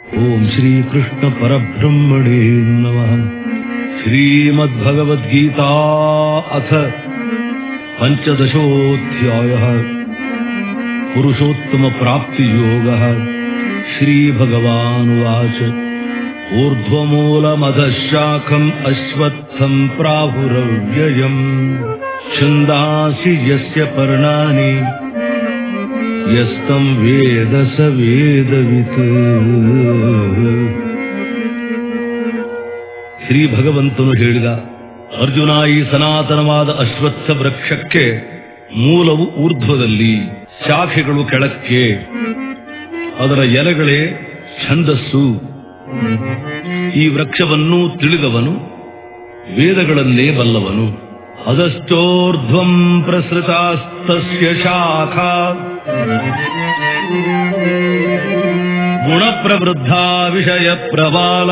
ಓಂ ಶ್ರೀ ಕೃಷ್ಣ ಪರಬ್ರಹ್ಮಣೇ ನಮಃ ಶ್ರೀಮದ್ಭಗವದ್ಗೀತಾ ಅಥ ಪಂಚದಶೋಧ್ಯಾಯ ಪುರುಷೋತ್ತಮ ಪ್ರಾಪ್ತಿಯೋಗ ಶ್ರೀಭಗವಾನುವಾಚ ऊर्ध्वमूलमधशाखम् अश्वत्थम् प्राहुरव्ययम् छन्दासि यस्य पर्णानि यस्तम् वेद स वेदवित् ಶ್ರೀ ಭಗವಂತನು ಹೇಳಿದ ಅರ್ಜುನ ಈ ಸನಾತನವಾದ ಅಶ್ವತ್ಥ ವೃಕ್ಷಕ್ಕೆ ಮೂಲವು ಊರ್ಧ್ವದಲ್ಲಿ ಶಾಖೆಗಳು ಕೆಳಕ್ಕೆ ಅದರ ಎಲೆಗಳೇ ಛಂದಸ್ಸು ಈ ವೃಕ್ಷವನ್ನು ತಿಳಿದವನು ವೇದಗಳನ್ನೇ ಬಲ್ಲವನು ಅದಶ್ಚೋರ್ಧ್ವಂ ಪ್ರಸೃತಾಸ್ತಸ್ಯ ಶಾಖಾ ಗುಣಪ್ರವೃದ್ಧ ವಿಷಯ ಪ್ರಬಾಲ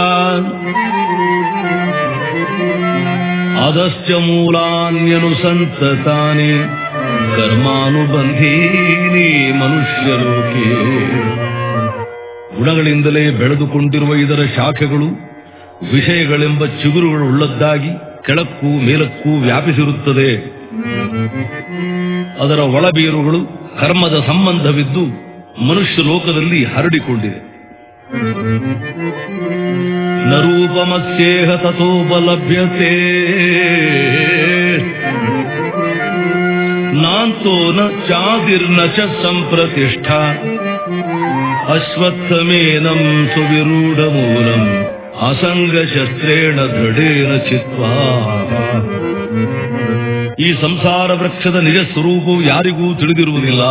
ಅದಶ್ಚ ಮೂಲಾನ್ಯನುಸಂತತಾನಿ ಕರ್ಮಾನುಬಂಧೀನಿ ಮನುಷ್ಯಲೋಕೆ ಗುಣಗಳಿಂದಲೇ ಬೆಳೆದುಕೊಂಡಿರುವ ಇದರ ಶಾಖೆಗಳು ವಿಷಯಗಳೆಂಬ ಚಿಗುರುಗಳು ಉಳ್ಳದ್ದಾಗಿ ಕೆಳಕ್ಕೂ ಮೇಲಕ್ಕೂ ವ್ಯಾಪಿಸಿರುತ್ತದೆ ಅದರ ಒಳಬೇರುಗಳು ಕರ್ಮದ ಸಂಬಂಧವಿದ್ದು ಮನುಷ್ಯ ಲೋಕದಲ್ಲಿ ಹರಡಿಕೊಂಡಿದೆ ನರೂಪಮಸ್ಯೇಹ ತಥೋಪಲಭ್ಯತೆ ನಾಂತೋ ನ ಚಾದಿರ್ನ ಚ ಸಂಪ್ರತಿಷ್ಠಾ ಅಶ್ವತ್ಥಮೇನಂ ಸುವಿರೂಢಮೂಲಂ ಅಸಂಗಶಸ್ತ್ರೇಣ ದೃಢೇನ ಚಿತ್ವಾ ಈ ಸಂಸಾರ ವೃಕ್ಷದ ನಿಜ ಸ್ವರೂಪವು ಯಾರಿಗೂ ತಿಳಿದಿರುವುದಿಲ್ಲ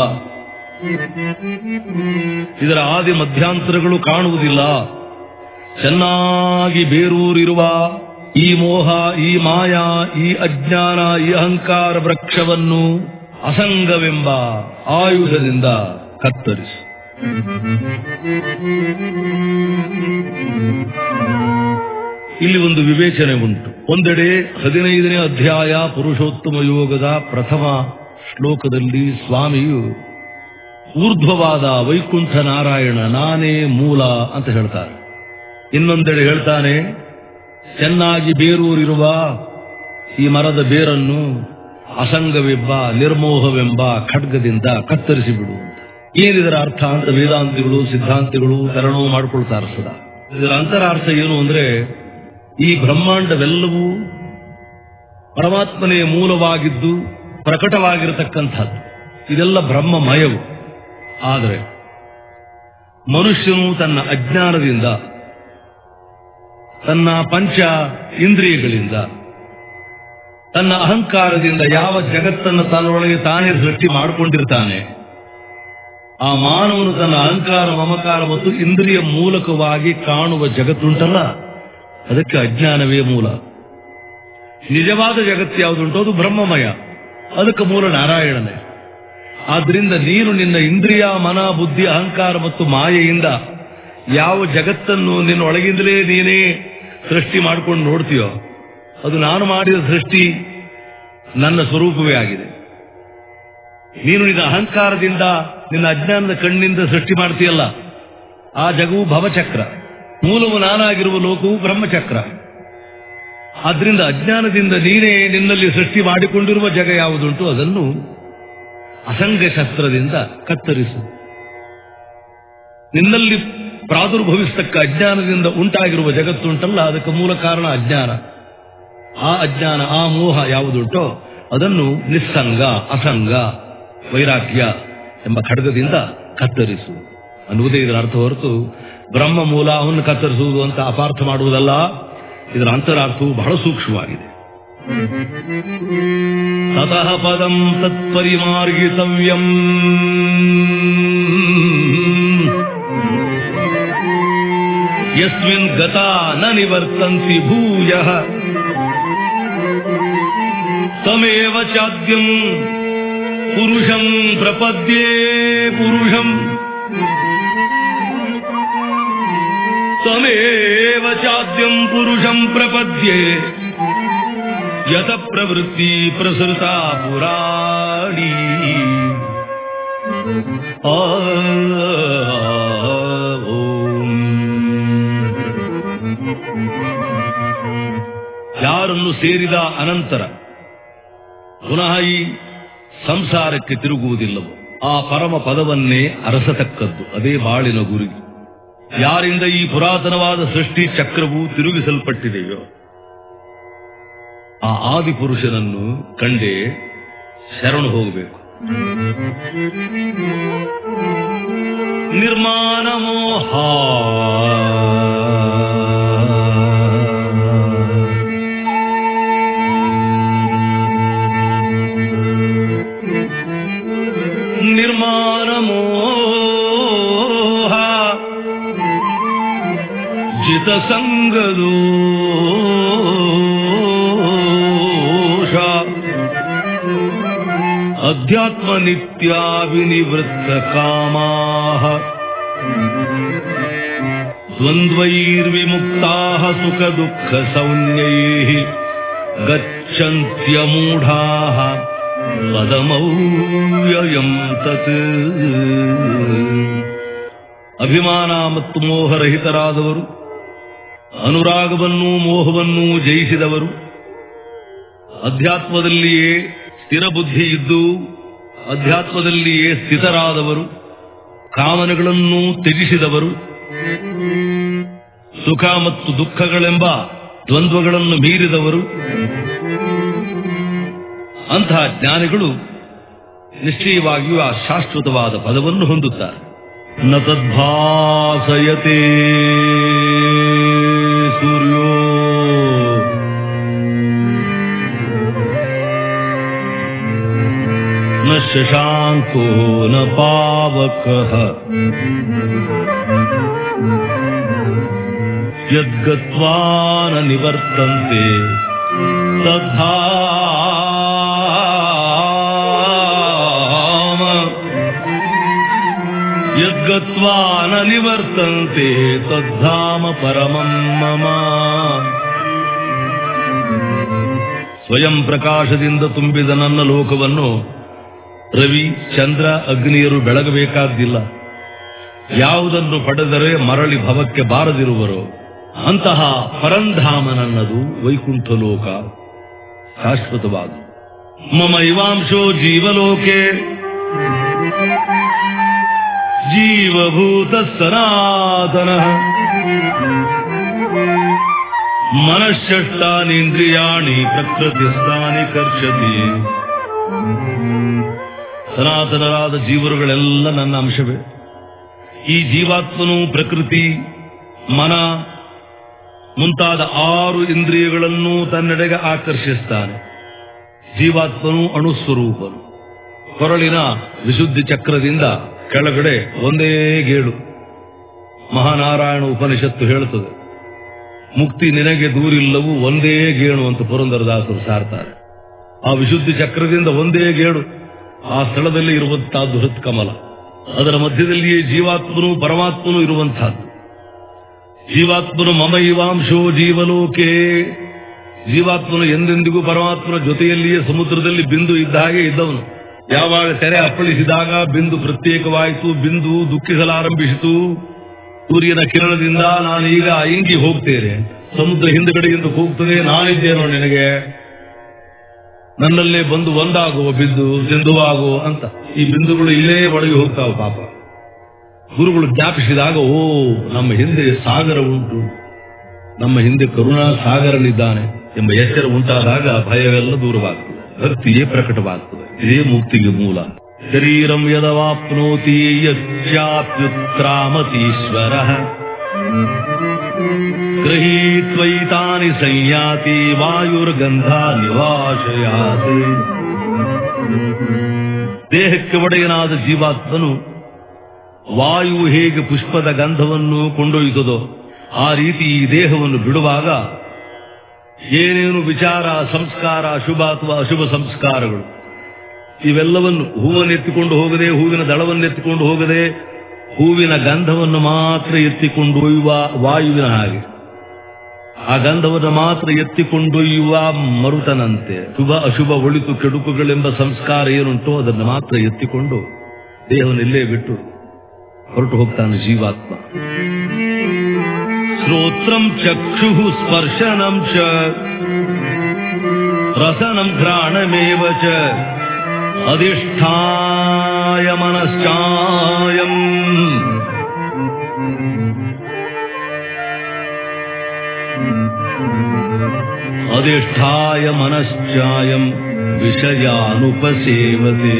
ಇದರ ಆದಿ ಮಧ್ಯಾಂತರಗಳು ಕಾಣುವುದಿಲ್ಲ ಚೆನ್ನಾಗಿ ಬೇರೂರಿರುವ ಈ ಮೋಹ ಈ ಮಾಯಾ ಈ ಅಜ್ಞಾನ ಈ ಅಹಂಕಾರ ವೃಕ್ಷವನ್ನು ಅಸಂಗವೆಂಬ ಆಯುಧದಿಂದ ಕತ್ತರಿಸು ಇಲ್ಲಿ ಒಂದು ವಿವೇಚನೆ ಉಂಟು ಒಂದೆಡೆ ಹದಿನೈದನೇ ಅಧ್ಯಾಯ ಪುರುಷೋತ್ತಮ ಯೋಗದ ಪ್ರಥಮ ಶ್ಲೋಕದಲ್ಲಿ ಸ್ವಾಮಿಯು ಊರ್ಧ್ವವಾದ ವೈಕುಂಠ ನಾರಾಯಣ ನಾನೇ ಮೂಲ ಅಂತ ಹೇಳ್ತಾರೆ ಇನ್ನೊಂದೆಡೆ ಹೇಳ್ತಾನೆ ಚೆನ್ನಾಗಿ ಬೇರೂರಿರುವ ಈ ಮರದ ಬೇರನ್ನು ಅಸಂಗವೆಂಬ ನಿರ್ಮೋಹವೆಂಬ ಖಡ್ಗದಿಂದ ಕತ್ತರಿಸಿ ಬಿಡು ಅಂತ ಏನಿದರ ಅರ್ಥ ಅಂತ ವೇದಾಂತಿಗಳು ಸಿದ್ಧಾಂತಿಗಳು ತರಣೋ ಮಾಡ್ಕೊಳ್ತಾರೆ ಸದಾ ಇದರ ಅಂತರಾರ್ಥ ಏನು ಅಂದ್ರೆ ಈ ಬ್ರಹ್ಮಾಂಡವೆಲ್ಲವೂ ಪರಮಾತ್ಮನೇ ಮೂಲವಾಗಿದ್ದು ಪ್ರಕಟವಾಗಿರತಕ್ಕಂಥದ್ದು ಇದೆಲ್ಲ ಬ್ರಹ್ಮಮಯವು ಆದರೆ ಮನುಷ್ಯನು ತನ್ನ ಅಜ್ಞಾನದಿಂದ ತನ್ನ ಪಂಚ ಇಂದ್ರಿಯಗಳಿಂದ ತನ್ನ ಅಹಂಕಾರದಿಂದ ಯಾವ ಜಗತ್ತನ್ನು ತನ್ನೊಳಗೆ ತಾನೇ ಸೃಷ್ಟಿ ಮಾಡಿಕೊಂಡಿರ್ತಾನೆ ಆ ಮಾನವನು ತನ್ನ ಅಹಂಕಾರ ಮಮಕಾರ ಮತ್ತು ಇಂದ್ರಿಯ ಮೂಲಕವಾಗಿ ಕಾಣುವ ಜಗತ್ತುಂಟಲ್ಲ ಅದಕ್ಕೆ ಅಜ್ಞಾನವೇ ಮೂಲ ನಿಜವಾದ ಜಗತ್ತು ಯಾವುದುಂಟು ಅದು ಬ್ರಹ್ಮಮಯ ಅದಕ್ಕೆ ಮೂಲ ನಾರಾಯಣನೇ ಆದ್ರಿಂದ ನೀನು ನಿನ್ನ ಇಂದ್ರಿಯ ಮನ ಬುದ್ಧಿ ಅಹಂಕಾರ ಮತ್ತು ಮಾಯೆಯಿಂದ ಯಾವ ಜಗತ್ತನ್ನು ನಿನ್ನ ಒಳಗಿಂದಲೇ ನೀನೇ ಸೃಷ್ಟಿ ಮಾಡ್ಕೊಂಡು ನೋಡ್ತೀಯೋ ಅದು ನಾನು ಮಾಡಿದ ಸೃಷ್ಟಿ ನನ್ನ ಸ್ವರೂಪವೇ ಆಗಿದೆ ನೀನು ನಿನ್ನ ಅಹಂಕಾರದಿಂದ ನಿನ್ನ ಅಜ್ಞಾನದ ಕಣ್ಣಿಂದ ಸೃಷ್ಟಿ ಮಾಡ್ತೀಯಲ್ಲ ಆ ಜಗವು ಭವಚಕ್ರ ಮೂಲವು ನಾನಾಗಿರುವ ಲೋಕವು ಬ್ರಹ್ಮಚಕ್ರ ಆದ್ರಿಂದ ಅಜ್ಞಾನದಿಂದ ನೀನೇ ನಿನ್ನಲ್ಲಿ ಸೃಷ್ಟಿ ಮಾಡಿಕೊಂಡಿರುವ ಜಗ ಯಾವುದುಂಟು ಅದನ್ನು ಅಸಂಗ ಶಸ್ತ್ರದಿಂದ ಕತ್ತರಿಸು ನಿನ್ನಲ್ಲಿ ಪ್ರಾದುರ್ಭವಿಸತಕ್ಕ ಅಜ್ಞಾನದಿಂದ ಉಂಟಾಗಿರುವ ಜಗತ್ತುಂಟಲ್ಲ ಅದಕ್ಕೆ ಮೂಲ ಕಾರಣ ಅಜ್ಞಾನ ಆ ಅಜ್ಞಾನ ಆ ಮೋಹ ಯಾವುದುಂಟೋ ಅದನ್ನು ನಿಸ್ಸಂಗ ಅಸಂಗ ವೈರಾಗ್ಯ ಎಂಬ ಖಡ್ಗದಿಂದ ಕತ್ತರಿಸು ಅನ್ನುವುದೇ ಇದರ ಅರ್ಥ ಹೊರತು ಬ್ರಹ್ಮ ಮೂಲ ಅವನ್ನು ಕತ್ತರಿಸುವುದು ಅಂತ ಅಪಾರ್ಥ ಮಾಡುವುದಲ್ಲ ಇದರ ಅಂತರಾರ್ಥವು ಬಹಳ ಸೂಕ್ಷ್ಮವಾಗಿದೆ ತತಃ ಪದಂ ತತ್ಪರಿಮಾರ್ಗಿತವ್ಯಂ ಯಸ್ಮಿನ್ ಗತಾ ನ ನಿವರ್ತಂತಿ ಭೂಯಃ ತಮೇವ ಚಾದ್ಯಂ ಪುರುಷಂ ಪ್ರಪದ್ಯೇ ಪುರುಷಂ ತಮೇವ ಚಾದ್ಯಂ ಪುರುಷಂ ಪ್ರಪದ್ಯೆ ಯತ ಪ್ರವೃತ್ತಿ ಪ್ರಸೃತ ಪುರಾಣಿ ಆ ಓಂ ಯಾರನ್ನು ಸೇರಿದ ಅನಂತರ ಪುನಃ ಈ ಸಂಸಾರಕ್ಕೆ ತಿರುಗುವುದಿಲ್ಲವೋ ಆ ಪರಮ ಪದವನ್ನೇ ಅರಸತಕ್ಕದ್ದು ಅದೇ ಬಾಳಿನ ಗುರಿ ಯಾರಿಂದ ಈ ಪುರಾತನವಾದ ಸೃಷ್ಟಿ ಚಕ್ರವು ತಿರುಗಿಸಲ್ಪಟ್ಟಿದೆಯೋ ಆ ಆದಿಪುರುಷನನ್ನು ಕಂಡೇ ಶರಣು ಹೋಗಬೇಕು ನಿರ್ಮಾಣ ಮೋಹ ನಿರ್ಮಾಣ ಮೋಹ ಜಿತ ಸಂಗದೋಷ ಅಧ್ಯಾತ್ಮ ನಿತ್ಯಾವಿನಿವೃತ್ತ ಕಾಮಾಹ ದ್ವಂದ್ವೈರ್ವಿಮುಕ್ತಾಃ ಸುಖ ದುಃಖ ಸೌನ್ಯೈಃ ಗಚ್ಚಂತ್ಯಮೂಢಾಃ ಪದಮೌವ್ಯಯಂ ತತ್ ಅಭಿಮಾನ ಮತ್ತು ಮೋಹರಹಿತರಾದವರು ಅನುರಾಗವನ್ನೂ ಮೋಹವನ್ನೂ ಜಯಿಸಿದವರು ಅಧ್ಯಾತ್ಮದಲ್ಲಿಯೇ ಸ್ಥಿರ ಬುದ್ಧಿ ಇದ್ದು ಅಧ್ಯಾತ್ಮದಲ್ಲಿಯೇ ಸ್ಥಿತರಾದವರು ಕಾಮನೆಗಳನ್ನು ತ್ಯಜಿಸಿದವರು ಸುಖ ಮತ್ತು ದುಃಖಗಳೆಂಬ ದ್ವಂದ್ವಗಳನ್ನು ಮೀರಿದವರು ಅಂತಹ ಜ್ಞಾನಿಗಳು ನಿಶ್ಚಯವಾಗಿಯೂ ಆ ಶಾಶ್ವತವಾದ ಪದವನ್ನು ಹೊಂದುತ್ತಾರೆ ನ ತದ್ಭಾಸಯತೆ ಸೂರ್ಯೋ ನ ಶಶಾಂಕೋ ನ ಪಾವಕಃ ಯದ್ಗತ್ವಾ ನ ನಿವರ್ತಂತೆ ತದ್ಧಾಮ ಯದ್ಗತ್ವಾ ನ ನಿವರ್ತಂತೆ ತದ್ಧಾಮ ಪರಮಂ ಮಮ ಸ್ವಯಂ ಪ್ರಕಾಶದಿಂದ ತುಂಬಿದ ನನ್ನ ಲೋಕವನ್ನು ರವಿ ಚಂದ್ರ ಅಗ್ನಿಯರು ಬೆಳಗಬೇಕಾದ್ದಿಲ್ಲ ಯಾವುದನ್ನು ಪಡೆದರೆ ಮರಳಿ ಭವಕ್ಕೆ ಬಾರದಿರುವರೋ ಅಂತಹ ಪರಂಧಾಮನನ್ನದು ವೈಕುಂಠ ಲೋಕ ಶಾಶ್ವತವಾದ ಮಮ ಇವಾಂಶೋ ಜೀವಲೋಕೆ ಜೀವಭೂತ ಸನಾತನ ಮನಶ್ಚಷ್ಟಾನೇಂದ್ರಿಯಾಣಿ ಪ್ರಕೃತಿಸ್ಥಾನಿ ಕರ್ಷತಿ ಸನಾತನರಾದ ಜೀವರುಗಳೆಲ್ಲ ನನ್ನ ಅಂಶವೇ ಈ ಜೀವಾತ್ಮನು ಪ್ರಕೃತಿ ಮನ ಮುಂತಾದ ಆರು ಇಂದ್ರಿಯಗಳನ್ನು ತನ್ನೆಡೆಗೆ ಆಕರ್ಷಿಸ್ತಾನೆ ಜೀವಾತ್ಮನು ಅಣುಸ್ವರೂಪನು ಕೊರಳಿನ ವಿಶುದ್ಧಿ ಚಕ್ರದಿಂದ ಕೆಳಗಡೆ ಒಂದೇ ಗೇಳು ಮಹಾನಾರಾಯಣ ಉಪನಿಷತ್ತು ಹೇಳುತ್ತದೆ ಮುಕ್ತಿ ನಿನಗೆ ದೂರಿಲ್ಲವೂ ಒಂದೇ ಗೇಣು ಅಂತ ಪುರಂದರದಾಸರು ಸಾರ್ತಾರೆ ಆ ವಿಶುದ್ಧಿ ಚಕ್ರದಿಂದ ಒಂದೇ ಗೇಡು ಆ ಸ್ಥಳದಲ್ಲಿ ಇರುವಂತಹದ್ದು ಹೃತ್ಕಮಲ ಅದರ ಮಧ್ಯದಲ್ಲಿಯೇ ಜೀವಾತ್ಮನು ಪರಮಾತ್ಮನು ಇರುವಂತಹದ್ದು ಜೀವಾತ್ಮನು ಮಮ ಇವಾಂಶೋ ಜೀವಲೋಕೆ ಜೀವಾತ್ಮನು ಎಂದೆಂದಿಗೂ ಪರಮಾತ್ಮನ ಜೊತೆಯಲ್ಲಿಯೇ ಸಮುದ್ರದಲ್ಲಿ ಬಿಂದು ಇದ್ದ ಹಾಗೆ ಇದ್ದವನು ಯಾವಾಗ ತೆರೆ ಅಪ್ಪಳಿಸಿದಾಗ ಬಿಂದು ಪ್ರತ್ಯೇಕವಾಯಿತು ಬಿಂದು ದುಃಖಿಸಲಾರಂಭಿಸಿತು ಸೂರ್ಯನ ಕಿರಣದಿಂದ ನಾನು ಈಗ ಇಂಗಿ ಹೋಗ್ತೇನೆ ಸಮುದ್ರ ಹಿಂದುಗಡೆಯಿಂದ ಹೋಗ್ತದೆ ನಾನಿದ್ದೇನೋ ನಿನಗೆ ನನ್ನಲ್ಲೇ ಬಂದು ಒಂದಾಗುವ ಬಿಂದು ಸಿಂಧುವಾಗುವ ಅಂತ ಈ ಬಿಂದುಗಳು ಇಲ್ಲೇ ಒಳಗೆ ಹೋಗ್ತಾವ ಪಾಪ ಗುರುಗಳು ಜ್ಞಾಪಿಸಿದಾಗ ಓ ನಮ್ಮ ಹಿಂದೆ ಸಾಗರ ಉಂಟು ನಮ್ಮ ಹಿಂದೆ ಕರುಣಾ ಸಾಗರನಿದ್ದಾನೆ ಎಂಬ ಎಚ್ಚರ ಉಂಟಾದಾಗ ಭಯವೆಲ್ಲ ದೂರವಾಗ್ತದೆ ಭಕ್ತಿಯೇ ಪ್ರಕಟವಾಗ್ತದೆ ಇದೇ ಮುಕ್ತಿಗೆ ಮೂಲ ಶರೀರಂ ಯದವಾಪ್ನೋತಿ ಯಚ್ಚಾಪ್ಯುತ್ರಾಮತೀಶ್ವರ ಗೃಹೀತ್ವೈತಾನಿ ಸಂಯಾತಿ ವಾಯುರ್ಗಂಧ ನಿವಾಶಯಾತಿ ದೇಹಕ್ಕೆ ಒಡೆಯನಾದ ಜೀವಾತ್ಮನು ವಾಯು ಹೇಗೆ ಪುಷ್ಪದ ಗಂಧವನ್ನು ಕೊಂಡೊಯ್ತದೋ ಆ ರೀತಿ ಈ ದೇಹವನ್ನು ಬಿಡುವಾಗ ಏನೇನು ವಿಚಾರ ಸಂಸ್ಕಾರ ಶುಭ ಅಥವಾ ಅಶುಭ ಸಂಸ್ಕಾರಗಳು ಇವೆಲ್ಲವನ್ನು ಹೂವನ್ನೆತ್ತಿಕೊಂಡು ಹೋಗದೆ ಹೂವಿನ ದಳವನ್ನೆತ್ತಿಕೊಂಡು ಹೋಗದೆ ಹೂವಿನ ಗಂಧವನ್ನು ಮಾತ್ರ ಎತ್ತಿಕೊಂಡೊಯ್ಯುವ ವಾಯುವಿನ ಹಾಗೆ ಆ ಗಂಧವನ್ನು ಮಾತ್ರ ಎತ್ತಿಕೊಂಡೊಯ್ಯುವ ಮರುತನಂತೆ ಶುಭ ಅಶುಭ ಒಳಿತು ಕೆಡುಕುಗಳೆಂಬ ಸಂಸ್ಕಾರ ಏನುಂಟೋ ಅದನ್ನು ಮಾತ್ರ ಎತ್ತಿಕೊಂಡು ದೇಹವನ್ನು ಇಲ್ಲೇ ಬಿಟ್ಟು ಹೊರಟು ಹೋಗ್ತಾನೆ ಜೀವಾತ್ಮ ಶ್ರೋತ್ರಂ ಚಕ್ಷು ಸ್ಪರ್ಶನಂ ಚ ರಸನಂ ಘ್ರಾಣಮೇವ ಚ ಅಧಿಷ್ಠಾಯ ಮನಶ್ಚಾಯಂ ಅಧಿಷ್ಠಾಯ ಮನಶ್ಚಾಯಂ ವಿಷಯಾನುಪಸೇವತೆ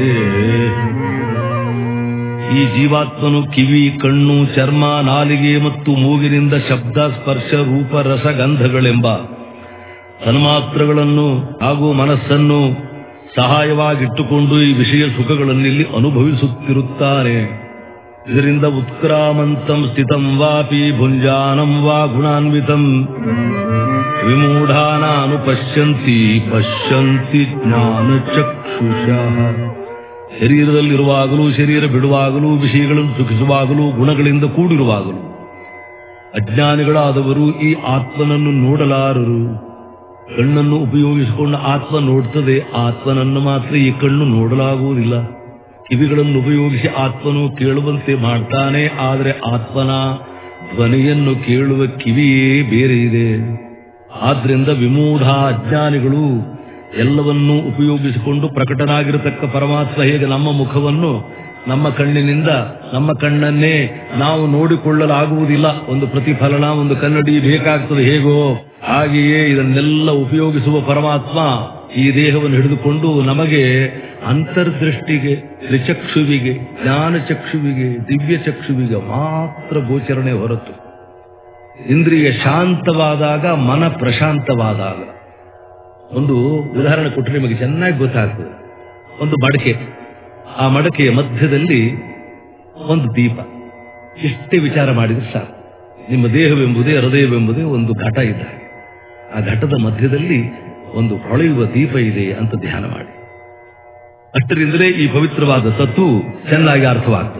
ಈ ಜೀವಾತ್ಮನು ಕಿವಿ ಕಣ್ಣು ಚರ್ಮ ನಾಲಿಗೆ ಮತ್ತು ಮೂಗಿನಿಂದ ಶಬ್ದ ಸ್ಪರ್ಶ ರೂಪ ರಸಗಂಧಗಳೆಂಬ ತನ್ಮಾತ್ರಗಳನ್ನು ಹಾಗೂ ಮನಸ್ಸನ್ನು ಸಹಾಯವಾಗಿಟ್ಟುಕೊಂಡು ಈ ವಿಷಯ ಸುಖಗಳನ್ನಿಲ್ಲಿ ಅನುಭವಿಸುತ್ತಿರುತ್ತಾನೆ ಇದರಿಂದ ಉತ್ಕ್ರಾಮಂತಂ ಸ್ಥಿತಂ ವಾಪಿ ಭುಂಜಾನಂ ವಾ ಗುಣಾನ್ವಿತಂ ವಿಮೂಢಾನಾನು ಪಶ್ಯಂತಿ ಪಶ್ಯಂತಿ ಜ್ಞಾನ ಚಕ್ಷುಷಃ ಶರೀರದಲ್ಲಿರುವಾಗಲೂ ಶರೀರ ಬಿಡುವಾಗಲೂ ವಿಷಯಗಳನ್ನು ಸುಖಿಸುವಾಗಲೂ ಗುಣಗಳಿಂದ ಕೂಡಿರುವಾಗಲೂ ಅಜ್ಞಾನಿಗಳಾದವರು ಈ ಆತ್ಮನನ್ನು ನೋಡಲಾರರು ಕಣ್ಣನ್ನು ಉಪಯೋಗಿಸಿಕೊಂಡು ಆತ್ಮ ನೋಡ್ತದೆ ಆತ್ಮನನ್ನು ಮಾತ್ರ ಈ ಕಣ್ಣು ನೋಡಲಾಗುವುದಿಲ್ಲ ಕಿವಿಗಳನ್ನು ಉಪಯೋಗಿಸಿ ಆತ್ಮನು ಕೇಳುವಂತೆ ಮಾಡ್ತಾನೆ ಆದರೆ ಆತ್ಮನ ಧ್ವನಿಯನ್ನು ಕೇಳುವ ಕಿವಿಯೇ ಬೇರೆ ಇದೆ ಆದ್ರಿಂದ ವಿಮೂಢ ಅಜ್ಞಾನಿಗಳು ಎಲ್ಲವನ್ನೂ ಉಪಯೋಗಿಸಿಕೊಂಡು ಪ್ರಕಟನಾಗಿರತಕ್ಕ ಪರಮಾತ್ಮ ಹೇಗೆ ನಮ್ಮ ಮುಖವನ್ನು ನಮ್ಮ ಕಣ್ಣಿನಿಂದ ನಮ್ಮ ಕಣ್ಣನ್ನೇ ನಾವು ನೋಡಿಕೊಳ್ಳಲಾಗುವುದಿಲ್ಲ ಒಂದು ಪ್ರತಿಫಲನ ಒಂದು ಕನ್ನಡಿ ಬೇಕಾಗ್ತದೆ ಹೇಗೋ ಹಾಗೆಯೇ ಇದನ್ನೆಲ್ಲ ಉಪಯೋಗಿಸುವ ಪರಮಾತ್ಮ ಈ ದೇಹವನ್ನು ಹಿಡಿದುಕೊಂಡು ನಮಗೆ ಅಂತರ್ದೃಷ್ಟಿಗೆ ತ್ರಿಚಕ್ಷುವಿಗೆ ಜ್ಞಾನ ಚಕ್ಷುವಿಗೆ ದಿವ್ಯ ಚಕ್ಷುವಿಗೆ ಮಾತ್ರ ಗೋಚರಣೆ ಹೊರತು ಇಂದ್ರಿಯ ಶಾಂತವಾದಾಗ ಮನ ಪ್ರಶಾಂತವಾದಾಗ ಒಂದು ಉದಾಹರಣೆ ಕೊಟ್ಟರೆ ನಿಮಗೆ ಚೆನ್ನಾಗಿ ಗೊತ್ತಾಗ್ತದೆ ಒಂದು ಮಡಕೆ ಆ ಮಡಕೆಯ ಮಧ್ಯದಲ್ಲಿ ಒಂದು ದೀಪ ಇಷ್ಟೇ ವಿಚಾರ ಮಾಡಿದ್ರೆ ಸಾಕು ನಿಮ್ಮ ದೇಹವೆಂಬುದೇ ಹೃದಯವೆಂಬುದೇ ಒಂದು ಘಟ ಇದ್ದಾಗ ಆ ಘಟದ ಮಧ್ಯದಲ್ಲಿ ಒಂದು ಹೊಳೆಯುವ ದೀಪ ಇದೆ ಅಂತ ಧ್ಯಾನ ಮಾಡಿ ಅಷ್ಟರಿಂದಲೇ ಈ ಪವಿತ್ರವಾದ ತತ್ವ ಚೆನ್ನಾಗಿ ಅರ್ಥವಾಗ್ತದೆ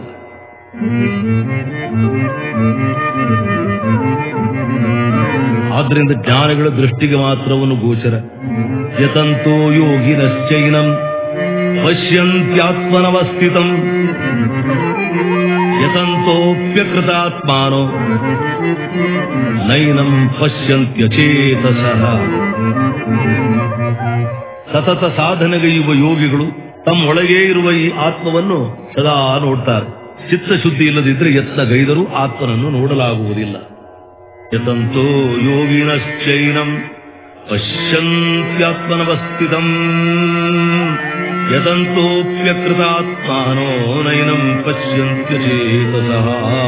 ಆದ್ದರಿಂದ ಜ್ಞಾನಿಗಳ ದೃಷ್ಟಿಗೆ ಮಾತ್ರವನ್ನು ಗೋಚರ ಯತಂತೋ ಯೋಗಿನಶ್ಚೈನಂ ಪಶ್ಯಂತ್ಯಾತ್ಮನವಸ್ಥಿತಂ ಯತಂತೋಪ್ಯಕೃತಾತ್ಮಾನೋ ನೈನಂ ಪಶ್ಯಂತ್ಯಚೇತಸಃ ಸತತ ಸಾಧನೆಗೈಯುವ ಯೋಗಿಗಳು ತಮ್ಮೊಳಗೇ ಇರುವ ಈ ಆತ್ಮವನ್ನು ಸದಾ ನೋಡ್ತಾರೆ ಚಿತ್ತಶುದ್ಧಿ ಇಲ್ಲದಿದ್ದರೆ ಯತ್ನ ಗೈದರೂ ಆತ್ಮನನ್ನು ನೋಡಲಾಗುವುದಿಲ್ಲ ಯತಂತೋ ಯೋಗಿನಶ್ಚೈನಂ ಪಶ್ಯಂತ್ಯಾತ್ಮನವಸ್ಥಿತಂ ಯತಂತೋಪ್ಯಕೃತಾತ್ಮಾನೋ ನೈನಂ ಪಶ್ಯಂತ್ಯಚೇತಸಃ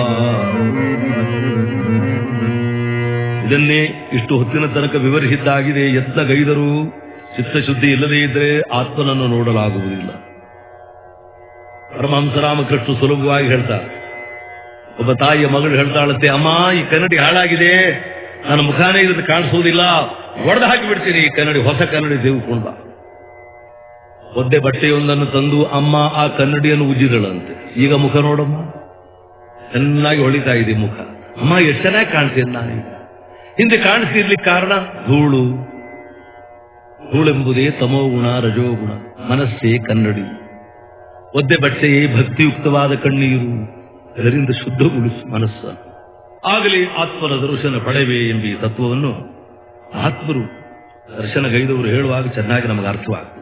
ಇದನ್ನೇ ಇಷ್ಟು ಹೊತ್ತಿನ ತನಕ ವಿವರಿಸಿದ್ದಾಗಿದೆ ಯತ್ನ ಗೈದರು ಚಿತ್ತಶುದ್ಧಿ ಇಲ್ಲದೇ ಇದ್ದರೆ ಆತ್ಮನನ್ನು ನೋಡಲಾಗುವುದಿಲ್ಲ ಪರಮಹಂಸರಾಮಕೃಷ್ಣ ಸುಲಭವಾಗಿ ಹೇಳ್ತಾರೆ ಒಬ್ಬ ತಾಯಿಯ ಮಗಳು ಹೇಳ್ತಾಳಂತೆ ಅಮ್ಮ ಈ ಕನ್ನಡಿ ಹಾಳಾಗಿದೆ ನನ್ನ ಮುಖಾನೇ ಇದನ್ನು ಕಾಣಿಸುವುದಿಲ್ಲ ಒಡೆದು ಹಾಕಿ ಬಿಡ್ತೀನಿ ಈ ಕನ್ನಡಿ ಹೊಸ ಕನ್ನಡಿ ತೆಗೆದುಕೊಂಡ ಒದ್ದೆ ಬಟ್ಟೆಯೊಂದನ್ನು ತಂದು ಅಮ್ಮ ಆ ಕನ್ನಡಿಯನ್ನು ಉಜ್ಜಿದಳಂತೆ ಈಗ ಮುಖ ನೋಡಮ್ಮ ಚೆನ್ನಾಗಿ ಹೊಳಿತಾ ಇದೆ ಮುಖ ಅಮ್ಮ ಎಷ್ಟು ಚೆನ್ನಾಗಿ ಕಾಣ್ತೇನೆ ನಾನೀಗ ಹಿಂದೆ ಕಾಣಿಸ್ತಿರ್ಲಿಕ್ಕೆ ಕಾರಣ ಧೂಳು ಧೂಳೆಂಬುದೇ ತಮೋಗುಣ ರಜೋಗುಣ ಮನಸ್ಸೇ ಕನ್ನಡಿ ಒದ್ದೆ ಬಟ್ಟೆಯೇ ಭಕ್ತಿಯುಕ್ತವಾದ ಕಣ್ಣೀರು ಅದರಿಂದ ಶುದ್ಧಗೊಳಿಸು ಮನಸ್ಸ ಆಗಲಿ ಆತ್ಮನ ದರ್ಶನ ಪಡೆವೆ ಎಂಬ ಈ ತತ್ವವನ್ನು ಆತ್ಮರು ದರ್ಶನಗೈದವರು ಹೇಳುವಾಗ ಚೆನ್ನಾಗಿ ನಮಗೆ ಅರ್ಥವಾಗ್ತದೆ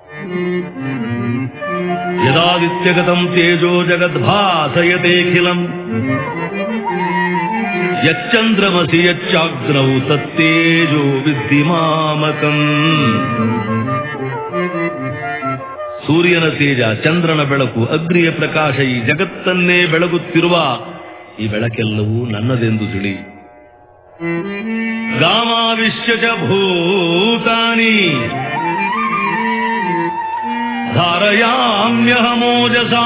ಯದಾದಿತ್ಯಗತಂ ತೇಜೋ ಜಗದ್ಭಾಸಯತೆಖಿಲಂ ಯಚ್ಚಂದ್ರಮಸಿ ಯಚ್ಚಾಗ್ನೌ ತತ್ತೇಜೋ ವಿದ್ಧಿಮಾಮಕಂ ಸೂರ್ಯನ ತೇಜ ಚಂದ್ರನ ಬೆಳಕು ಅಗ್ನಿಯ ಪ್ರಕಾಶ ಈ ಜಗತ್ತನ್ನೇ ಬೆಳಗುತ್ತಿರುವ ಈ ಬೆಳಕೆಲ್ಲವೂ ನನ್ನದೆಂದು ತಿಳಿ ಗಾಮಾವಿಶ್ಯ ಚ ಭೂತಾನಿ ಧಾರಯಾಮ್ಯಹಮೋಜಸಾ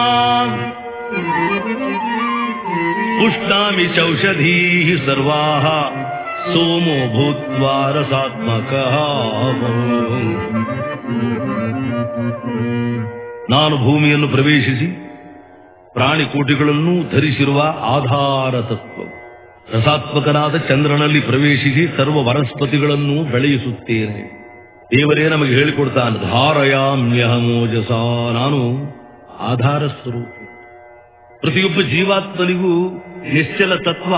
ಪುಷ್ಟಾಮಿ ಚೌಷಧೀ ಸರ್ವಾ ಸೋಮೋ ಭೂತ್ವಾ ರಸಾತ್ಮಕ ನಾನು ಭೂಮಿಯನ್ನು ಪ್ರವೇಶಿಸಿ ಪ್ರಾಣಿಕೋಟಿಗಳನ್ನು ಧರಿಸಿರುವ ಆಧಾರ ತತ್ವ ರಸಾತ್ಮಕನಾದ ಚಂದ್ರನಲ್ಲಿ ಪ್ರವೇಶಿಸಿ ಸರ್ವ ವನಸ್ಪತಿಗಳನ್ನು ಬೆಳೆಯಿಸುತ್ತೇನೆ ದೇವರೇ ನಮಗೆ ಹೇಳಿಕೊಡ್ತಾನೆ ಧಾರಯಾಮ್ಯಹಮೋಜಸ ನಾನು ಆಧಾರ ಸ್ವರೂಪ ಪ್ರತಿಯೊಬ್ಬ ಜೀವಾತ್ಮನಿಗೂ ನಿಶ್ಚಲ ತತ್ವ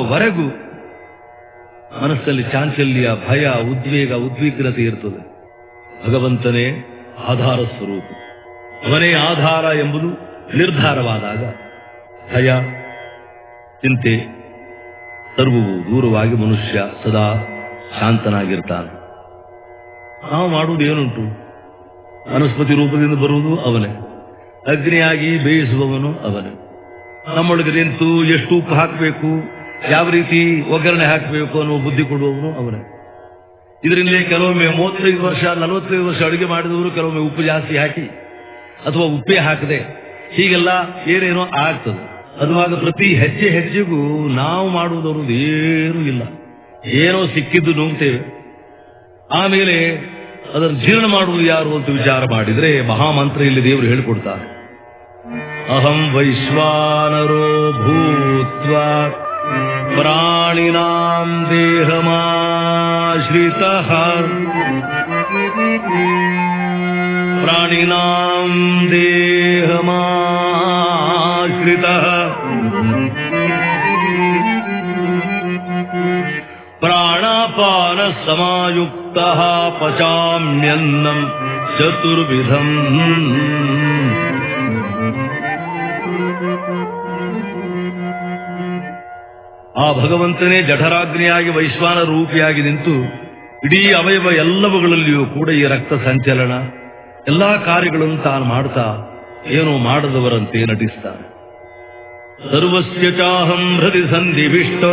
ಆಗುವವರೆಗೂ ಮನಸ್ಸಲ್ಲಿ ಚಾಂಚಲ್ಯ ಭಯ ಉದ್ವೇಗ ಉದ್ವಿಗ್ನತೆ ಇರ್ತದೆ ಭಗವಂತನೇ ಆಧಾರ ಸ್ವರೂಪ ಅವನೇ ಆಧಾರ ಎಂಬುದು ನಿರ್ಧಾರವಾದಾಗ ಭಯ ಚಿಂತೆ ಸರ್ವವು ದೂರವಾಗಿ ಮನುಷ್ಯ ಸದಾ ಶಾಂತನಾಗಿರ್ತಾನೆ ನಾವು ಮಾಡುವುದು ಏನುಂಟು ವನಸ್ಪತಿ ರೂಪದಿಂದ ಬರುವುದು ಅವನೇ ಅಗ್ನಿಯಾಗಿ ಬೇಯಿಸುವವನು ಅವನೇ ನಮ್ಮೊಳಗೆ ನಿಂತು ಎಷ್ಟು ಉಪ್ಪು ಹಾಕಬೇಕು ಯಾವ ರೀತಿ ಒಗ್ಗರಣೆ ಹಾಕಬೇಕು ಅನ್ನೋ ಬುದ್ಧಿ ಕೊಡುವವನು ಅವನೇ ಇದರಿಂದಲೇ ಕೆಲವೊಮ್ಮೆ ಮೂವತ್ತೈದು ವರ್ಷ ನಲವತ್ತೈದು ವರ್ಷ ಅಡುಗೆ ಮಾಡಿದವರು ಕೆಲವೊಮ್ಮೆ ಉಪ್ಪು ಜಾಸ್ತಿ ಹಾಕಿ ಅಥವಾ ಉಪ್ಪೇ ಹಾಕದೆ ಹೀಗೆಲ್ಲ ಏನೇನೋ ಆಗ್ತದೆ ಅದುವಾಗ ಪ್ರತಿ ಹೆಜ್ಜೆ ಹೆಜ್ಜೆಗೂ ನಾವು ಮಾಡುವುದನ್ನೋದು ಏನೂ ಇಲ್ಲ ಏನೋ ಸಿಕ್ಕಿದ್ದು ನುಂಗ್ತೇವೆ ಆಮೇಲೆ ಅದನ್ನು ಜೀರ್ಣ ಮಾಡುವುದು ಯಾರು ಅಂತ ವಿಚಾರ ಮಾಡಿದ್ರೆ ಮಹಾಮಂತ್ರ ಇಲ್ಲಿ ದೇವರು ಹೇಳಿಕೊಡ್ತಾರೆ ಅಹಂ ವೈಶ್ವಾನರೋ ಭೂತ್ವ ಪ್ರಾಣಿನಾಂ ದೇಹಮಾಶ್ರಿತ ಪ್ರಾಣಿನಾಂ ದೇಹಮಾಶ್ರಿತ ಪ್ರಾಣಾಪಾನ ಸಮಾಯುಕ್ತ ಪಚಾಮ್ಯನ್ನಂ ಚತುರ್ವಿಧಂ ಆ ಭಗವಂತನೇ ಜಠರಾಗ್ನಿಯಾಗಿ ವೈಶ್ವಾನ ರೂಪಿಯಾಗಿ ನಿಂತು ಇಡೀ ಅವಯವ ಎಲ್ಲವುಗಳಲ್ಲಿಯೂ ಕೂಡ ಈ ರಕ್ತ ಸಂಚಲನ ಎಲ್ಲಾ ಕಾರ್ಯಗಳನ್ನು ತಾನು ಮಾಡ್ತಾ ಏನೋ ಮಾಡದವರಂತೆ ನಟಿಸ್ತಾನೆ ಸರ್ವಸ್ಯ ಚಾಹಂ ಹೃದಯ ಸಂಧಿವಿಷ್ಟ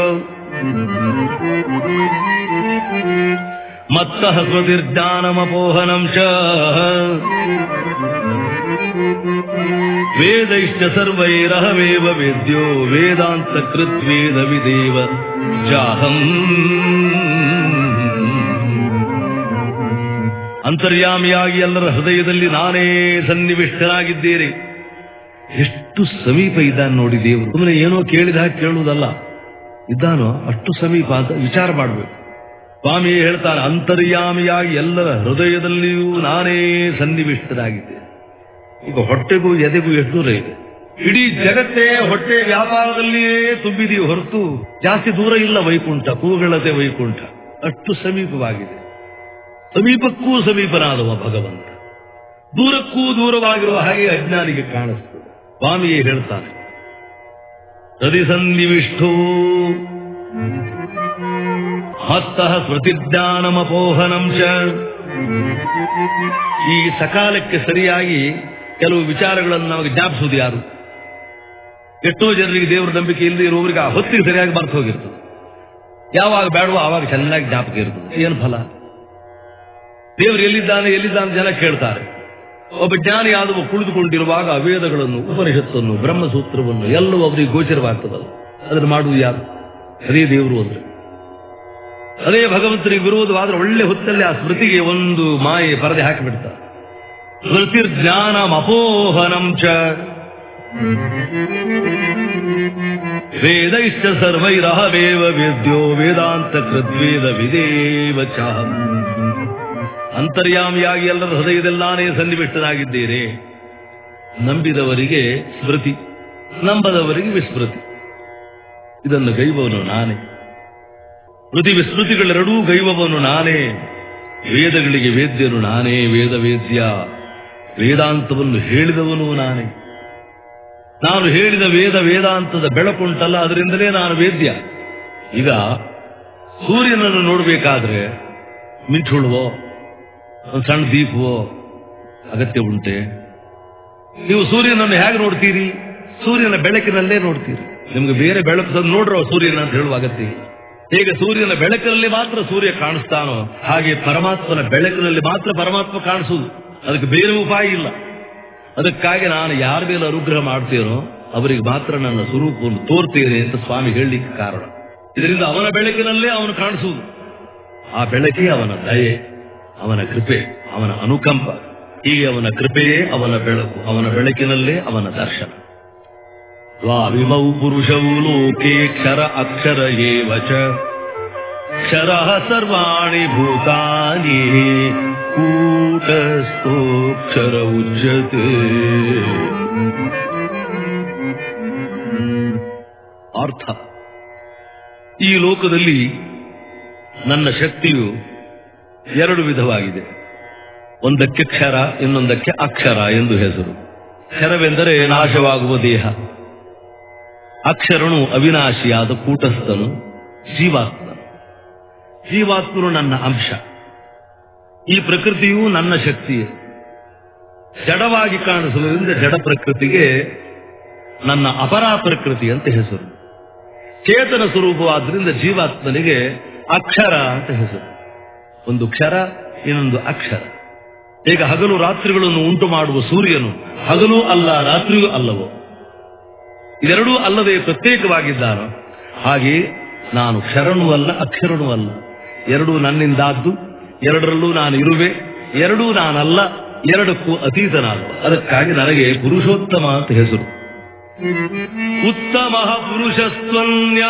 ಮತ್ತಃ ಸ್ವತಿರ್ಜ್ಞಾನಮಪೋಹನಂ ಚ ವೇದೈಶ್ಚ ಸರ್ವೈರಹಮೇವ ವೇದ್ಯೋ ವೇದಾಂತ ಕೃತ್ವೇದ ವಿದೇವ ಜಾಹಂ ಅಂತರ್ಯಾಮಿಯಾಗಿ ಎಲ್ಲರ ಹೃದಯದಲ್ಲಿ ನಾನೇ ಸನ್ನಿವಿಷ್ಟನಾಗಿದ್ದೇನೆ ಎಷ್ಟು ಸಮೀಪ ಇದ್ದಾನೆ ನೋಡಿ ದೇವರು ಸುಮ್ಮನೆ ಏನೋ ಕೇಳಿದ ಹಾಗೆ ಕೇಳುವುದಲ್ಲ ಇದ್ದಾನೋ ಅಷ್ಟು ಸಮೀಪ ಅಂತ ವಿಚಾರ ಮಾಡಬೇಕು ಸ್ವಾಮಿ ಹೇಳ್ತಾನೆ ಅಂತರ್ಯಾಮಿಯಾಗಿ ಎಲ್ಲರ ಹೃದಯದಲ್ಲಿಯೂ ನಾನೇ ಸನ್ನಿವಿಷ್ಟನಾಗಿದ್ದೇನೆ ಈಗ ಹೊಟ್ಟೆಗೂ ಎದೆಗೂ ಎಷ್ಟು ದೂರ ಇದೆ ಇಡೀ ಜಗತ್ತೇ ಹೊಟ್ಟೆ ವ್ಯಾಪಾರದಲ್ಲಿಯೇ ತುಂಬಿದೆಯೇ ಹೊರತು ಜಾಸ್ತಿ ದೂರ ಇಲ್ಲ ವೈಕುಂಠ ಕೂಗಳತೆ ವೈಕುಂಠ ಅಷ್ಟು ಸಮೀಪವಾಗಿದೆ ಸಮೀಪಕ್ಕೂ ಸಮೀಪನಾದವ ಭಗವಂತ ದೂರಕ್ಕೂ ದೂರವಾಗಿರುವ ಹಾಗೆ ಅಜ್ಞಾನಿಗೆ ಕಾಣಿಸ್ತದೆ ಸ್ವಾಮಿಯೇ ಹೇಳ್ತಾನೆ ಹೃದಯ ಸನ್ನಿವಿಷ್ಟೋ ಹಸ್ತಃ ಸ್ಮೃತಿಜ್ಞಾನಮಪೋಹನಂ ಚ ಈ ಸಕಾಲಕ್ಕೆ ಸರಿಯಾಗಿ ಕೆಲವು ವಿಚಾರಗಳನ್ನು ನಮಗೆ ಜ್ಞಾಪಿಸುವುದು ಯಾರು ಎಷ್ಟೋ ಜನರಿಗೆ ದೇವರ ನಂಬಿಕೆ ಇಲ್ಲದೆ ಇರುವವರಿಗೆ ಆ ಹೊತ್ತಿಗೆ ಸರಿಯಾಗಿ ಮರ್ತು ಹೋಗಿರ್ತದೆ ಯಾವಾಗ ಬೇಡವೋ ಆವಾಗ ಚೆನ್ನಾಗಿ ಜ್ಞಾಪಕ ಇರ್ತದೆ ಏನು ಫಲ ದೇವರು ಎಲ್ಲಿದ್ದಾನೆ ಎಲ್ಲಿದ್ದಾನೆ ಜನ ಕೇಳ್ತಾರೆ ಒಬ್ಬ ಜ್ಞಾನಿಯಾದವ ಕುಳಿತುಕೊಂಡಿರುವಾಗ ವೇದಗಳನ್ನು ಉಪನಿಷತ್ತನ್ನು ಬ್ರಹ್ಮಸೂತ್ರವನ್ನು ಎಲ್ಲವೂ ಅವರಿಗೆ ಗೋಚರವಾಗ್ತದಲ್ಲ ಅದನ್ನು ಮಾಡುವುದು ಯಾರು ಅದೇ ದೇವರು ಅಂದ್ರೆ ಅದೇ ಭಗವಂತನಿಗೆ ವಿರೋಧವಾದ್ರೆ ಒಳ್ಳೆ ಹೊತ್ತಲ್ಲಿ ಆ ಸ್ಮೃತಿಗೆ ಒಂದು ಮಾಯೆ ಪರದೆ ಹಾಕಿಬಿಡ್ತಾರೆ ಸ್ಮೃತಿರ್ಜ್ಞಾನ ಅಪೋಹನಂ ಚ ವೇದೈಶ್ಚ ಸರ್ವೈರಹವೇವ ವೇದ್ಯೋ ವೇದಾಂತ ಕೃದ್ವೇದ ವಿದೇವ ಚಾಹಂ ಅಂತರ್ಯಾಮಿಯಾಗಿ ಎಲ್ಲರ ಹೃದಯದಲ್ಲಾನೇ ಸನ್ನಿವಿಷ್ಟನಾಗಿದ್ದೇನೆ ನಂಬಿದವರಿಗೆ ಸ್ಮೃತಿ ನಂಬದವರಿಗೆ ವಿಸ್ಮೃತಿ ಇದನ್ನು ಗೈವವನು ನಾನೇ ಸ್ಮೃತಿ ವಿಸ್ಮೃತಿಗಳೆರಡೂ ಗೈವವನು ನಾನೇ ವೇದಗಳಿಗೆ ವೇದ್ಯನು ನಾನೇ ವೇದ ವೇದ್ಯ ವೇದಾಂತವನ್ನು ಹೇಳಿದವನು ನಾನೇ ನಾನು ಹೇಳಿದ ವೇದ ವೇದಾಂತದ ಬೆಳಕುಂಟಲ್ಲ ಅದರಿಂದಲೇ ನಾನು ವೇದ್ಯ ಈಗ ಸೂರ್ಯನನ್ನು ನೋಡಬೇಕಾದ್ರೆ ಮಿಂಚುಳುವೋ ಒಂದು ಸಣ್ಣ ದೀಪವೋ ಅಗತ್ಯ ಉಂಟೆ ನೀವು ಸೂರ್ಯನನ್ನು ಹೇಗೆ ನೋಡ್ತೀರಿ ಸೂರ್ಯನ ಬೆಳಕಿನಲ್ಲೇ ನೋಡ್ತೀರಿ ನಿಮ್ಗೆ ಬೇರೆ ಬೆಳಕು ತಂದು ನೋಡ್ರೋ ಸೂರ್ಯನ ಅಂತ ಹೇಳುವ ಅಗತ್ಯ ಇಲ್ಲ. ಹೇಗೆ ಸೂರ್ಯನ ಬೆಳಕಿನಲ್ಲಿ ಮಾತ್ರ ಸೂರ್ಯ ಕಾಣಿಸ್ತಾನೋ ಹಾಗೆ ಪರಮಾತ್ಮನ ಬೆಳಕಿನಲ್ಲಿ ಮಾತ್ರ ಪರಮಾತ್ಮ ಕಾಣಿಸುವುದು ಅದಕ್ಕೆ ಬೇರೆ ಉಪಾಯ ಇಲ್ಲ ಅದಕ್ಕಾಗಿ ನಾನು ಯಾರ ಮೇಲೆ ಅನುಗ್ರಹ ಮಾಡ್ತೇನೋ ಅವರಿಗೆ ಮಾತ್ರ ನನ್ನ ಸ್ವರೂಪವನ್ನು ತೋರ್ತೇನೆ ಅಂತ ಸ್ವಾಮಿ ಹೇಳಲಿಕ್ಕೆ ಕಾರಣ ಇದರಿಂದ ಅವನ ಬೆಳಕಿನಲ್ಲೇ ಅವನು ಕಾಣಿಸುವುದು ಆ ಬೆಳಕೇ ಅವನ ದಯೆ ಅವನ ಕೃಪೆ ಅವನ ಅನುಕಂಪ ಹೀಗೆ ಅವನ ಕೃಪೆಯೇ ಅವನ ಬೆಳಕು ಅವನ ಬೆಳಕಿನಲ್ಲೇ ಅವನ ದರ್ಶನ ದ್ವಾವಿಮೌ ಪುರುಷವು ಲೋಕೆ ಕ್ಷರ ಅಕ್ಷರ ಏವ ಚ ಕ್ಷರ ಸರ್ವಾಣಿ ಭೂತಾನಿ ಕೂಟಸ್ಥೋಕ್ಷರ ಉಜ್ಜತೆ ಅರ್ಥ ಈ ಲೋಕದಲ್ಲಿ ನನ್ನ ಶಕ್ತಿಯು ಎರಡು ವಿಧವಾಗಿದೆ ಒಂದಕ್ಕೆ ಕ್ಷರ ಇನ್ನೊಂದಕ್ಕೆ ಅಕ್ಷರ ಎಂದು ಹೆಸರು ಕ್ಷರವೆಂದರೆ ನಾಶವಾಗುವ ದೇಹ ಅಕ್ಷರನು ಅವಿನಾಶಿಯಾದ ಕೂಟಸ್ಥನು ಜೀವಾತ್ಮನು ಜೀವಾತ್ಮನು ನನ್ನ ಅಂಶ ಈ ಪ್ರಕೃತಿಯು ನನ್ನ ಶಕ್ತಿಯೇ ಜಡವಾಗಿ ಕಾಣಿಸುವುದರಿಂದ ಜಡ ಪ್ರಕೃತಿಗೆ ನನ್ನ ಅಪರಾ ಪ್ರಕೃತಿ ಅಂತ ಹೆಸರು ಚೇತನ ಸ್ವರೂಪವಾದ್ರಿಂದ ಜೀವಾತ್ಮನಿಗೆ ಅಕ್ಷರ ಅಂತ ಹೆಸರು ಒಂದು ಕ್ಷರ ಇನ್ನೊಂದು ಅಕ್ಷರ ಈಗ ಹಗಲು ರಾತ್ರಿಗಳನ್ನು ಉಂಟು ಮಾಡುವ ಸೂರ್ಯನು ಹಗಲು ಅಲ್ಲ ರಾತ್ರಿಯೂ ಅಲ್ಲವೋ ಇದೆರಡೂ ಅಲ್ಲದೆ ಪ್ರತ್ಯೇಕವಾಗಿದ್ದಾನೋ ಹಾಗೆ ನಾನು ಕ್ಷರನೂ ಅಲ್ಲ ಅಕ್ಷರನೂ ಅಲ್ಲ ಎರಡೂ ನನ್ನಿಂದಾದ್ದು ಎರಡರಲ್ಲೂ ನಾನು ಇರುವೆ ಎರಡೂ ನಾನಲ್ಲ ಎರಡಕ್ಕೂ ಅತೀತನಾದ ಅದಕ್ಕಾಗಿ ನನಗೆ ಪುರುಷೋತ್ತಮ ಅಂತ ಹೆಸರು ಉತ್ತಮ ಪುರುಷಸ್ತ್ವನ್ಯ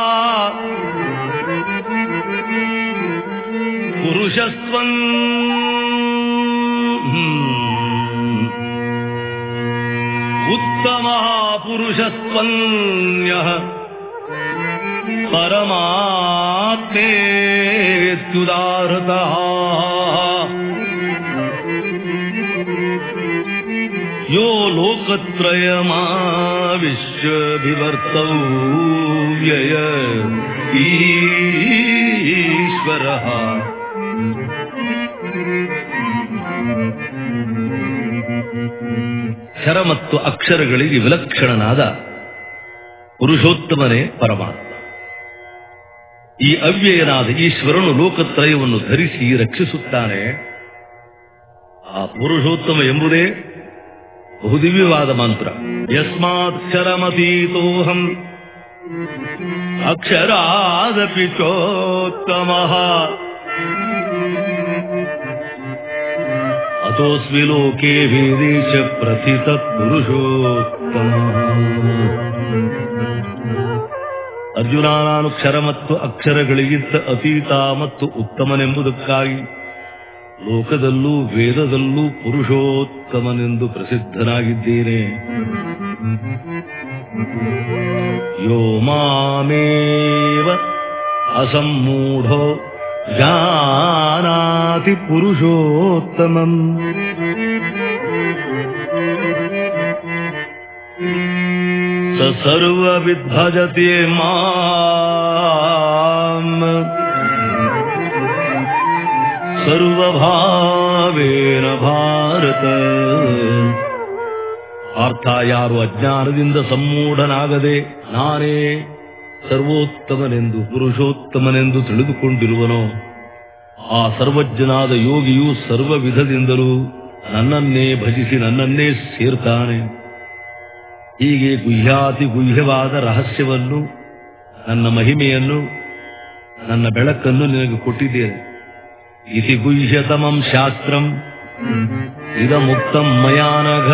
ಪುರುಷಸ್ತ್ವನ್ ಉತ್ತಮ ಪುರುಷಸ್ತ್ವನ್ಯ ಪರಮಾತ್ಮೇತ್ಯುದಾರತ ಯೋ ಲೋಕತ್ರಯಮಾವಿಶ್ವಭಿವರ್ತವ್ಯಯ ಈಶ್ವರ ಕ್ಷರ ಮತ್ತು ಅಕ್ಷರಗಳಿಗೆ ವಿಲಕ್ಷಣನಾದ ಪುರುಷೋತ್ತಮನೇ ಪರಮಾತ್ಮ ಈ ಅವ್ಯಯನಾದ ಈಶ್ವರನು ಲೋಕತ್ರಯವನ್ನು ಧರಿಸಿ ರಕ್ಷಿಸುತ್ತಾನೆ ಆ ಪುರುಷೋತ್ತಮ ಎಂಬುದೇ ಬಹುದಿವ್ಯವಾದ ಮಂತ್ರ ಯಸ್ಮಾಕ್ಷರಮತೀತೋಹಂ ಅಕ್ಷರಾದಪಿ ಚೋತ್ತಮ ಅತೋಸ್ಮಿ ಲೋಕೆ ವೇದೇಶ ಪ್ರಥಿತ ಪುರುಷೋತ್ತಮ ಅರ್ಜುನ ನಾನು ಕ್ಷರ ಮತ್ತು ಅಕ್ಷರಗಳಿಗಿಂತ ಅತೀತ ಮತ್ತು ಉತ್ತಮನೆಂಬುದಕ್ಕಾಗಿ ಲೋಕದಲ್ಲೂ ವೇದದಲ್ಲೂ ಪುರುಷೋತ್ತಮನೆಂದು ಪ್ರಸಿದ್ಧನಾಗಿದ್ದೇನೆ ಯೋ ಮಾಮೇವ ಅಸಮ್ಮೂಢೋ ಜಾನಾತಿ ಪುರುಷೋತ್ತಮಂ ಸ ಸರ್ವವಿದ್ಭಜತೆ ಮಾಂ ಸರ್ವಭಾವೇನ ಭಾರತ ಅರ್ಥ ಯಾರು ಅಜ್ಞಾನದಿಂದ ಸಮ್ಮೂಢನಾಗದೆ ನಾನೇ ಸರ್ವೋತ್ತಮನೆಂದು ಪುರುಷೋತ್ತಮನೆಂದು ತಿಳಿದುಕೊಂಡಿರುವನೋ ಆ ಸರ್ವಜ್ಞನಾದ ಯೋಗಿಯು ಸರ್ವ ವಿಧದಿಂದಲೂ ನನ್ನನ್ನೇ ಭಜಿಸಿ ನನ್ನನ್ನೇ ಸೇರ್ತಾನೆ ಹೀಗೆ ಗುಹ್ಯಾತಿ ಗುಹ್ಯವಾದ ರಹಸ್ಯವನ್ನು ನನ್ನ ಮಹಿಮೆಯನ್ನು ನನ್ನ ಬೆಳಕನ್ನು ನಿನಗೆ ಕೊಟ್ಟಿದ್ದೇನೆ ಇತಿ ಗುಹ್ಯತಮಂ ಶಾಸ್ತ್ರಂ ಇದ ಮುಕ್ತಂ ಮಯಾನಘ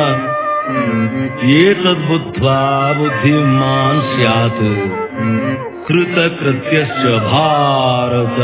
ಏತದ್ಬುದ್ಧ್ವಾ ಬುದ್ಧಿಮಾನ್ ಸ್ಯಾತ್ ಕೃತಕೃತ್ಯಶ್ಚ ಭಾರತ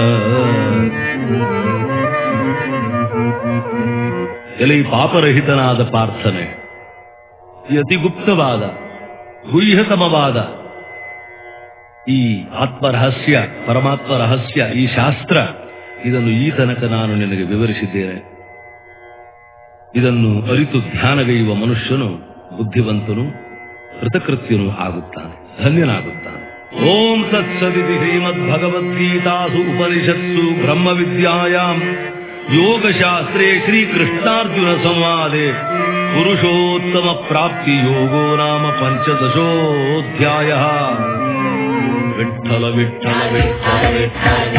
ಎಲೆ ಪಾಪರಹಿತನಾದ ಪ್ರಾರ್ಥನೆ ಈ ಅತಿ ಗುಪ್ತವಾದ ಗುಹ್ಯತಮವಾದ ಈ ಆತ್ಮರಹಸ್ಯ ಪರಮಾತ್ಮ ರಹಸ್ಯ ಈ ಶಾಸ್ತ್ರ ಇದನ್ನು ಈ ತನಕ ನಾನು ನಿನಗೆ ವಿವರಿಸಿದ್ದೇನೆ ಇದನ್ನು ಅರಿತು ಧ್ಯಾನಗೈಯುವ ಮನುಷ್ಯನು ಬುದ್ಧಿವಂತನು ಕೃತಕೃತ್ಯನು ಆಗುತ್ತಾನೆ ಧನ್ಯನಾಗುತ್ತಾನೆ ಓಂ ತತ್ಸದಿತಿ ಶ್ರೀಮದ್ ಭಗವದ್ಗೀತಾಸು ಉಪನಿಷತ್ಸು ಬ್ರಹ್ಮ ವಿದ್ಯಾಯಾಂ ಯೋಗಶಾಸ್ತ್ರೇ ಶ್ರೀಕೃಷ್ಣಾರ್ಜುನ ಸಂವಾದೆ ಪುರುಷೋತ್ತಮ ಪ್ರಾಪ್ತಿ ಯೋಗೋ ನಾಮ ಪಂಚದಶೋಧ್ಯಾಯ ವಿಠಲ ವಿಠಲ ವಿಠಲ ವಿಠಲ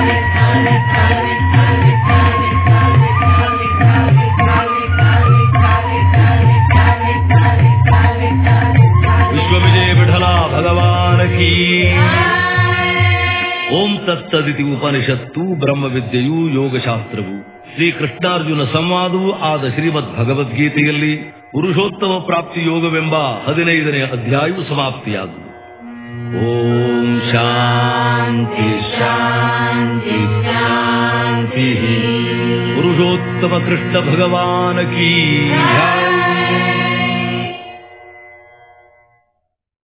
ವಿಶ್ವವಿಜಯ ವಿಠಲ ಭಗವಾನ ಕೀ ಓಂ ತತ್ತದಿತಿ ಉಪನಿಷತ್ತು ಬ್ರಹ್ಮವಿದ್ಯೆಯು ಯೋಗಶಾಸ್ತ್ರವು ಶ್ರೀ ಕೃಷ್ಣಾರ್ಜುನ ಸಂವಾದವೂ ಆದ ಶ್ರೀಮದ್ ಭಗವದ್ಗೀತೆಯಲ್ಲಿ ಪುರುಷೋತ್ತಮ ಪ್ರಾಪ್ತಿ ಯೋಗವೆಂಬ ಹದಿನೈದನೇ ಅಧ್ಯಾಯವು ಸಮಾಪ್ತಿಯಾದುದು ಓಂ ಶಾಂತಿ ಶಾಂತಿ ಶಾಂತಿ ಪುರುಷೋತ್ತಮ ಕೃಷ್ಣ ಭಗವಾನ ಕೀ ಜೈ.